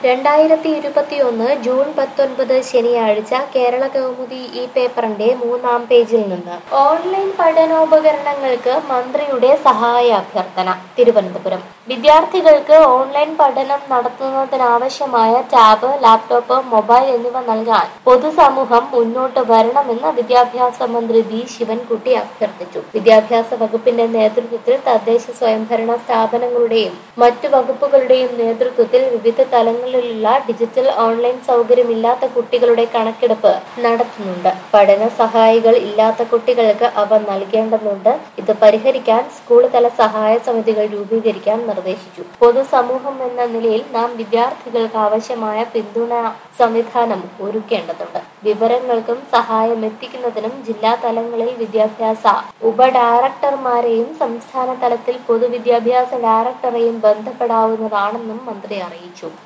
രണ്ടായിരത്തി ഇരുപത്തിയൊന്ന് ജൂൺ പത്തൊൻപത് ശനിയാഴ്ച കേരള കൗമുദി ഈ പേപ്പറിന്റെ മൂന്നാം പേജിൽ നിന്ന് ഓൺലൈൻ പഠനോപകരണങ്ങൾക്ക് മന്ത്രിയുടെ സഹായ അഭ്യർത്ഥന തിരുവനന്തപുരം വിദ്യാർത്ഥികൾക്ക് ഓൺലൈൻ പഠനം നടത്തുന്നതിനാവശ്യമായ ടാബ് ലാപ്ടോപ്പ് മൊബൈൽ എന്നിവ നൽകാൻ പൊതുസമൂഹം മുന്നോട്ട് വരണമെന്ന് വിദ്യാഭ്യാസ മന്ത്രി വി ശിവൻകുട്ടി അഭ്യർത്ഥിച്ചു വിദ്യാഭ്യാസ വകുപ്പിന്റെ നേതൃത്വത്തിൽ തദ്ദേശ സ്വയംഭരണ സ്ഥാപനങ്ങളുടെയും മറ്റു വകുപ്പുകളുടെയും നേതൃത്വത്തിൽ വിവിധ തലങ്ങളിലുള്ള ഡിജിറ്റൽ ഓൺലൈൻ സൗകര്യമില്ലാത്ത കുട്ടികളുടെ കണക്കെടുപ്പ് നടത്തുന്നുണ്ട് പഠന സഹായികൾ ഇല്ലാത്ത കുട്ടികൾക്ക് അവ നൽകേണ്ടതുണ്ട് ഇത് പരിഹരിക്കാൻ സ്കൂൾ തല സഹായ സമിതികൾ രൂപീകരിക്കാൻ നിർദ്ദേശിച്ചു പൊതുസമൂഹം എന്ന നിലയിൽ നാം വിദ്യാർത്ഥികൾക്ക് ആവശ്യമായ പിന്തുണ സംവിധാനം ഒരുക്കേണ്ടതുണ്ട് വിവരങ്ങൾക്കും സഹായം എത്തിക്കുന്നതിനും ജില്ലാ തലങ്ങളിൽ വിദ്യാഭ്യാസ ഉപ ഡയറക്ടർമാരെയും സംസ്ഥാന തലത്തിൽ പൊതുവിദ്യാഭ്യാസ ഡയറക്ടറെയും ബന്ധപ്പെടാവുന്നതാണെന്നും മന്ത്രി അറിയിച്ചു